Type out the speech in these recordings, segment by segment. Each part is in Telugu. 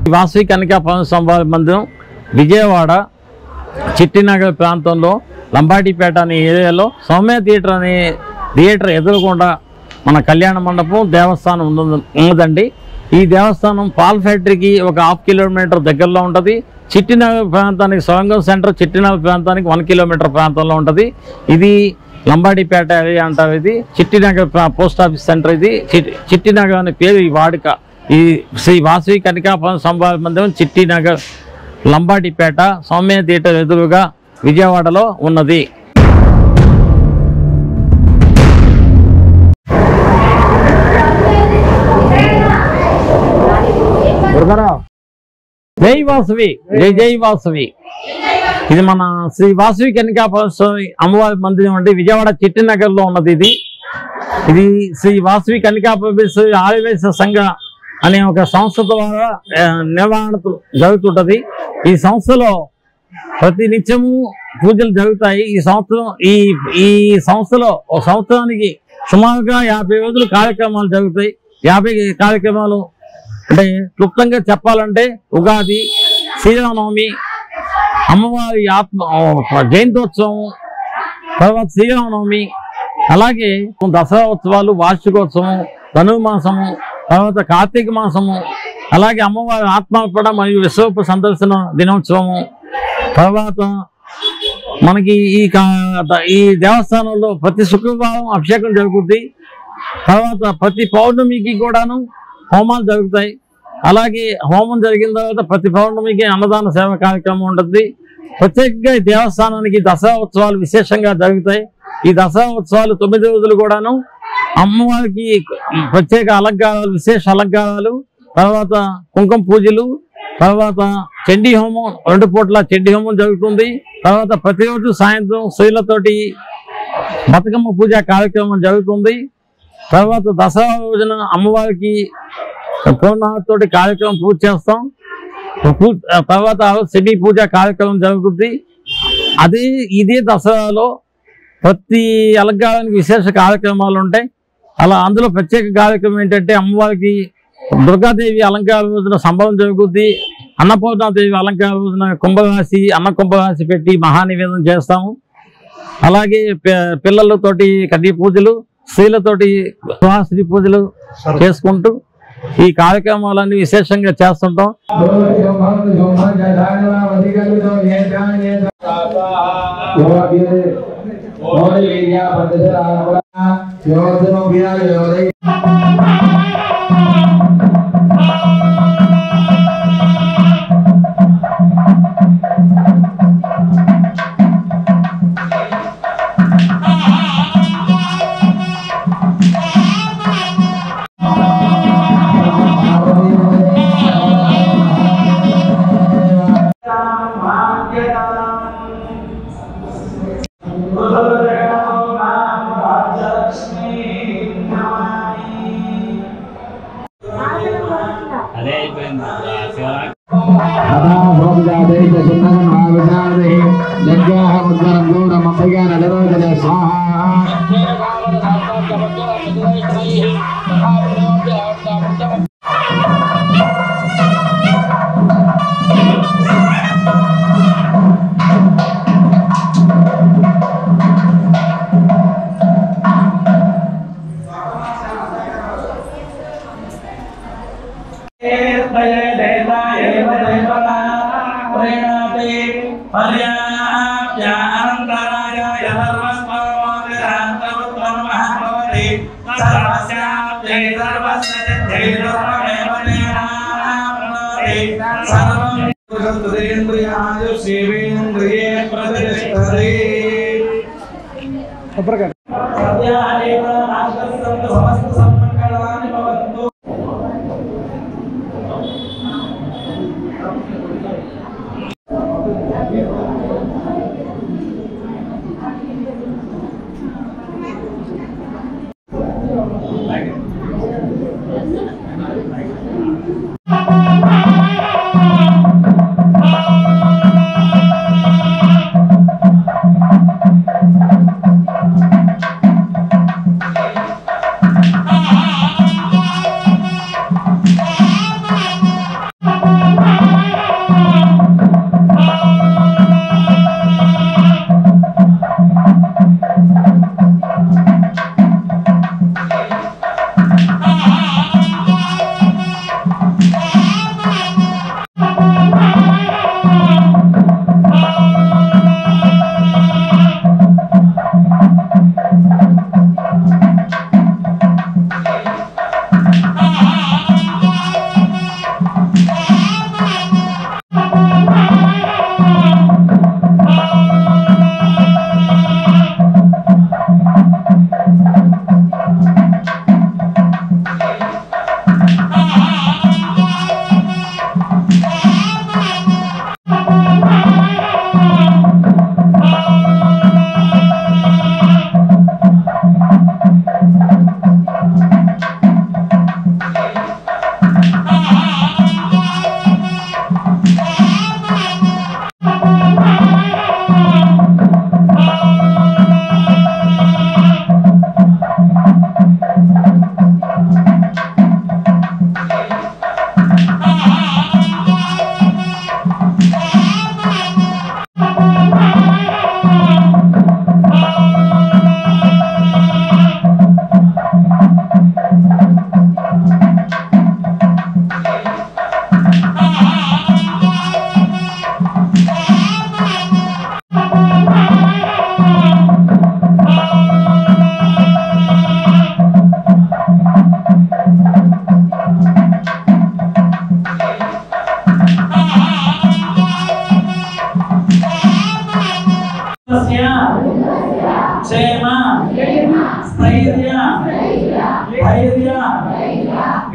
వాసవి కనకాపాలెం సంవాద మందిరం విజయవాడ చిట్టినగర్ ప్రాంతంలో లంబాడిపేట అనే ఏరియాలో సౌమ్య థియేటర్ అనే థియేటర్ ఎదురుకుండా మన కళ్యాణ మండపం దేవస్థానం ఉంది- ఉన్నదండి ఈ దేవస్థానం పాల్ ఫ్యాక్టరీకి ఒక హాఫ్ కిలోమీటర్ దగ్గరలో ఉంటుంది చిట్టినగర్ ప్రాంతానికి సొరంగం సెంటర్ చిట్టినగర్ ప్రాంతానికి వన్ కిలోమీటర్ ప్రాంతంలో ఉంటుంది ఇది లంబాడిపేట ఏరియా అంటారు ఇది చిట్టినగర్ ప్రా- పోస్ట్ ఆఫీస్ సెంటర్ ఇది చిట్టి చిట్టినగర్ అనే పేరు ఈ వాడుక ఈ శ్రీ వాసవి కనికాపాలెం సంవాద మందిరం చిట్టినగర్ లంబాడిపేట సౌమ్య థియేటర్ ఎదురుగా విజయవాడలో ఉన్నది జై వాసవి జై జై వాసవి ఇది మన శ్రీ వాసవి కనికాపాలెం స్వామి అమ్మవారి మందిరం అండి విజయవాడ చిట్టినగర్ లో ఉన్నది ఇది ఇది శ్రీ వాసవి కనికాపాలెం ఆదివేశ సంఘ అనే ఒక సంస్థ ద్వారా ఆ, నిర్వహణ జరుగుతుంటది ఈ సంస్థలో ప్రతి నిత్యము పూజలు జరుగుతాయి ఈ సంవత్సరం ఈ ఈ సంస్థలో ఒక సంవత్సరానికి సుమారుగా యాభై రోజులు కార్యక్రమాలు జరుగుతాయి యాభై కార్యక్రమాలు అంటే క్లుప్తంగా చెప్పాలంటే ఉగాది శ్రీరామనవమి అమ్మవారి ఆత్మ ఆ, జయంతోత్సవం తర్వాత శ్రీరామనవమి అలాగే దసరా ఉత్సవాలు వార్షికోత్సవం ధనుర్మాసము తర్వాత కార్తీక మాసము అలాగే అమ్మవారి ఆత్మార్పణ మరియు విశ్వరూప సందర్శన దినోత్సవము తర్వాత మనకి ఈ కా- ఈ దేవస్థానంలో ప్రతి శుక్రవారం అభిషేకం జరుగుతుంది తర్వాత ప్రతి పౌర్ణమికి కూడాను హోమాలు జరుగుతాయి అలాగే హోమం జరిగిన తర్వాత ప్రతి పౌర్ణమికి అన్నదాన సేవ కార్యక్రమం ఉంటుంది ప్రత్యేకంగా ఈ దేవస్థానానికి దసరా ఉత్సవాలు విశేషంగా జరుగుతాయి ఈ దసరా ఉత్సవాలు తొమ్మిది రోజులు కూడాను అమ్మవారికి ప్రత్యేక అలంకారాలు విశేష అలంకారాలు తర్వాత కుంకుమ పూజలు తర్వాత చండీ హోమం రెండు పూట్ల చండీ హోమం జరుగుతుంది తర్వాత ప్రతిరోజు సాయంత్రం స్త్రీలతోటి బతుకమ్మ పూజ కార్యక్రమం జరుగుతుంది తర్వాత దసరా రోజున అమ్మవారికి పూర్ణాహుతితోటి కార్యక్రమం పూర్తి చేస్తాం పూ- తర్వాత సెమీ పూజ కార్యక్రమం జరుగుతుంది అదే ఇదే దసరాలో ప్రతి అలంకారానికి విశేష కార్యక్రమాలు ఉంటాయి అలా అందులో ప్రత్యేక కార్యక్రమం ఏంటంటే అమ్మవారికి దుర్గాదేవి అలంకార రోజున సంభవం జరుగుతుంది అన్నపూర్ణాదేవి అలంకార రోజున కుంభరాశి అన్న కుంభరాశి పెట్టి మహానివేదన చేస్తాము అలాగే పి- పిల్లలతోటి కన్నీ పూజలు స్త్రీలతోటి సుహాస్త్రీ పూజలు చేసుకుంటూ ఈ కార్యక్రమాలన్నీ విశేషంగా చేస్తుంటాం అదే అయిపోయింది శివరాత్రి సేవేంద్రియే ప్రతిష్టతే సమస్త సంమంగళాని భవంతు Thank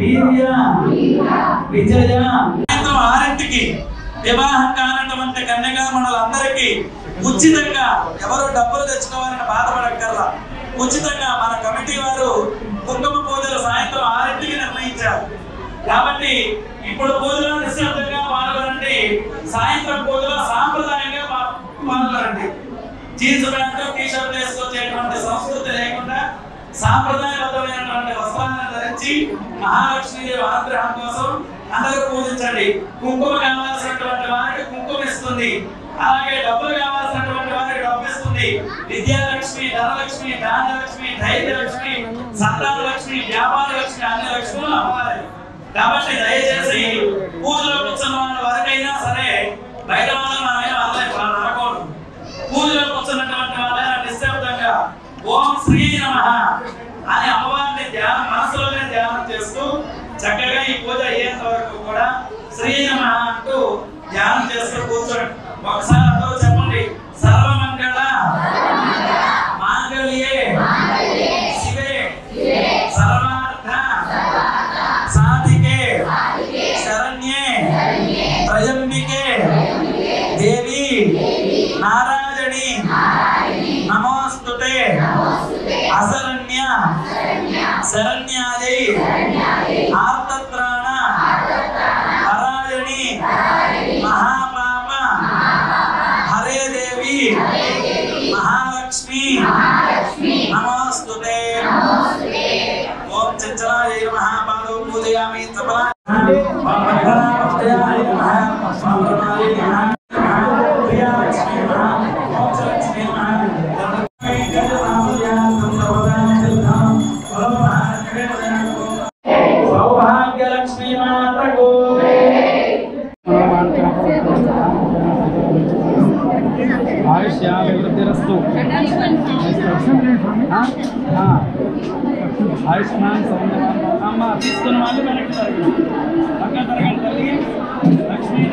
వీర్య విజయ సాయంత్రం ఆరింటికి వివాహం కానటువంటి కన్యకామణులందరికీ ఉచితంగా ఎవరు డబ్బులు తెచ్చుకోవాలని బాధపడక్కర్లా ఉచితంగా మన కమిటీ వారు కుంకుమ పూజలు సాయంత్రం ఆరింటికి నిర్ణయించారు కాబట్టి ఇప్పుడు పూజలో నిశ్శబ్దంగా పాల్గొనండి సాయంత్రం పూజలో సాంప్రదాయంగా పా- పాల్గొనండి జీన్స్ ప్యాంటు టీ షర్ట్ వేసుకొచ్చేటువంటి సంస్కృతి లేకుండా సాంప్రదాయబద్ధమైనటువంటి వస్త్రాలను ధరించి మహాలక్ష్మీదేవి అనుగ్రహం కోసం అందరూ పూజించండి కుంకుమ కావాల్సినటువంటి వారికి కుంకుమ ఇస్తుంది అలాగే డబ్బులు కావాల్సినటువంటి వారికి డబ్బు ఇస్తుంది విద్యాలక్ష్మి ధనలక్ష్మి ధాన్యలక్ష్మి ధైర్యలక్ష్మి సంతాన లక్ష్మి వ్యాపార లక్ష్మి అన్ని లక్ష్ములు అవ్వాలి కాబట్టి దయచేసి పూజలో కూర్చున్న వాళ్ళ వరకైనా సరే బయట వాళ్ళు మనమే వాళ్ళే వాళ్ళు అనకూడదు పూజలో కూర్చున్నటువంటి వాళ్ళైనా నిశ్శబ్దంగా ఓం శ్రీ నమ అని అమ్మవారిని ధ్యానం మనసులోనే ధ్యానం చేస్తూ చక్కగా ఈ పూజ అయ్యేంత వరకు కూడా శ్రీ నమ అంటూ ధ్యానం చేస్తూ కూర్చోండి ఒకసారి అందరూ చెప్పండి సర్వమంగళ మాంగళ్యే శివే సర్వార్థ సాధికే శరణ్యే త్రయంబికే దేవి నారాయణి నమోస్తుతే అశరణ్య శరణ్యాది ఆర్తత్రాణ పరాయణి మహాపాప హరే దేవి మహాలక్ష్మి నమోస్తుతే ఓం చంచలాయ నమః పాదో పూజయామి తపలా ఓం భద్రావత్యాయ నమః ఓం ప్రణాయ నమః ఓం ప్రియాలక్ష్మి నమః ఓం చలక్ష్మి నమః సౌభాగ్యలక్ష్మి మాతకు ఆయుష్యాభివృద్ధిరస్తు ఆయుష్మాన్ సౌందర్యం అమ్మ తీసుకున్న వాళ్ళు వెనక్కి జరగండి పక్క జరగండి తల్లి లక్ష్మీ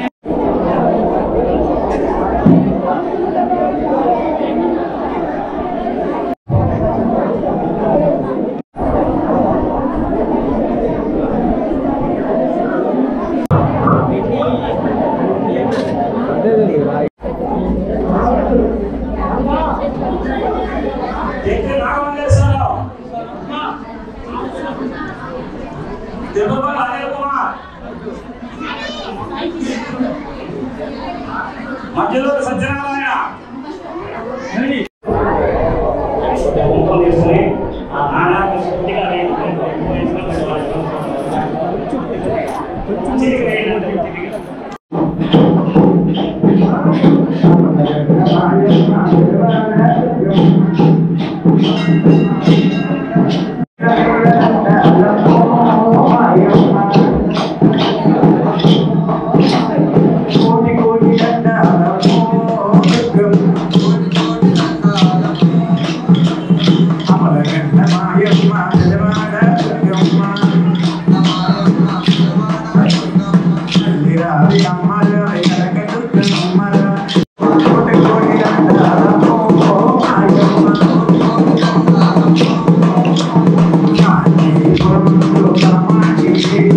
ఎక్కడ నాగమల్లేశ్వరరావు తిరుపతి అనిల్ కుమార్ మధ్యలో సత్యనారాయణ తీసుకుని ఆ నారాయణ శక్తిగా కోటి కోటి దండాలమో అమలగండ మాయమ్మ జలవాడ దుర్గమ్మ తల్లిరావి అమ్మల ఎనక దుర్గమ్మల కోటి కోటి దండాలమో మాయమ్మ కాంతి పొందు కామాక్షి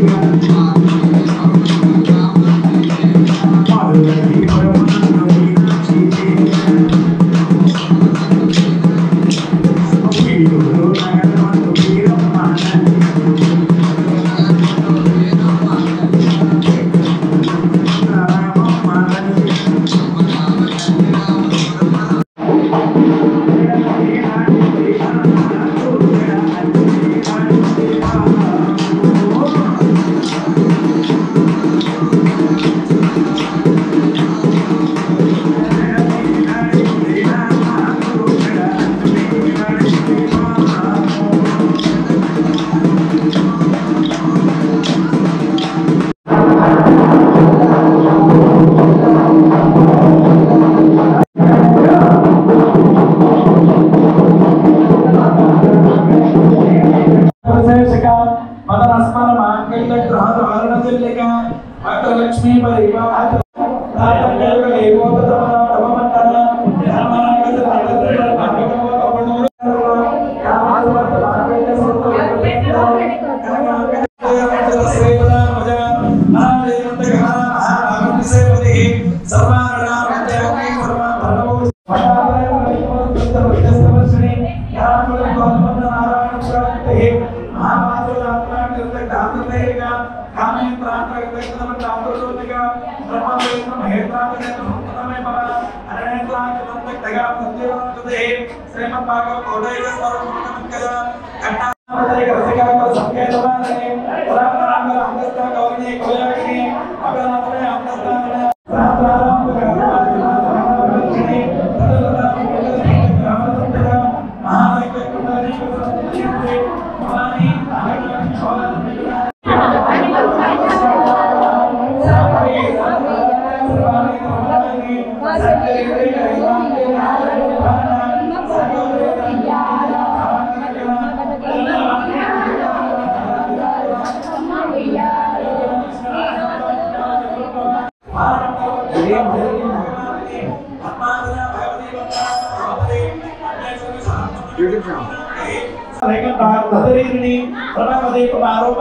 విశేషక మదనస్మర మాంగళ్య గృహ వారణ జిల్లిక భక్తలక్ష్మీ పరివాహ ఆంధ్రదేవిగా కామేంద్ర ఆంధ్రగత ఆంధ్రజ్యోతిగా బ్రహ్మవేత్ర మహేంద్రాంగ సంతమే పర అరణేంద్రాంగతంతగా బుద్ధివంతుదే శ్రీమద్ భాగవత ఉదయ స్వరూపకమకయ కన్నామదైక రసికాకర సంకేతవానే పురాణాంగ అంగస్త గౌరిణి కోయాగిని అగనాథనే అంగస్తానే ఆరోప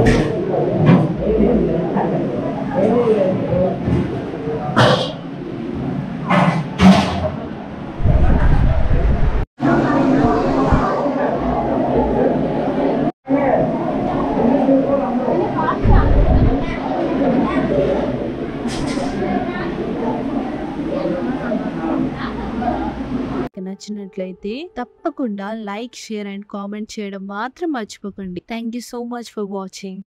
మీకు నచ్చినట్లయితే తప్పకుండా లైక్ షేర్ అండ్ కామెంట్ చేయడం మాత్రం మర్చిపోకండి thank you so much for watching